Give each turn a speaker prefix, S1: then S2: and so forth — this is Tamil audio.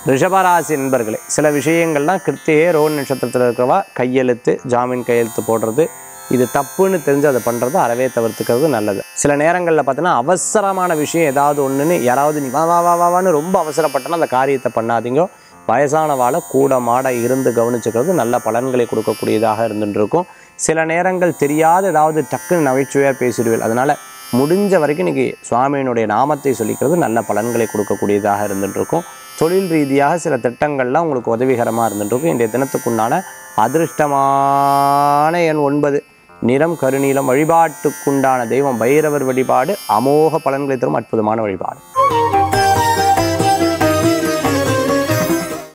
S1: ரிஷபராசி நண்பர்களே சில விஷயங்கள்லாம் கிருத்திகை ரோஹிணி நட்சத்திரத்தில் இருக்கிறவா கையெழுத்து ஜாமீன் கையெழுத்து போடுறது இது தப்புன்னு தெரிஞ்சு அதை பண்ணுறது அறவே தவிர்த்துக்கிறது நல்லது சில நேரங்களில் பார்த்தீங்கன்னா அவசரமான விஷயம் ஏதாவது ஒன்றுன்னு யாராவது நீ வா வா வா வா வான்னு ரொம்ப அவசரப்பட்டனா அந்த காரியத்தை பண்ணாதீங்க வயசானவாளை கூட மாட இருந்து கவனிச்சுக்கிறது நல்ல பலன்களை கொடுக்கக்கூடியதாக இருந்துட்டு இருக்கும் சில நேரங்கள் தெரியாத ஏதாவது டக்குன்னு நகைச்சுவையாக பேசிடுவேன் அதனால் முடிஞ்ச வரைக்கும் இன்னைக்கு சுவாமியினுடைய நாமத்தை சொல்லிக்கிறது நல்ல பலன்களை கொடுக்கக்கூடியதாக இருந்துட்டு இருக்கும் தொழில் ரீதியாக சில திட்டங்கள்லாம் உங்களுக்கு உதவிகரமாக இருந்துட்டு இருக்கும் இன்றைய தினத்துக்குண்டான அதிர்ஷ்டமான எண் ஒன்பது நிறம் கருநீலம் வழிபாட்டுக்குண்டான தெய்வம் பைரவர் வழிபாடு அமோக பலன்களை தரும் அற்புதமான வழிபாடு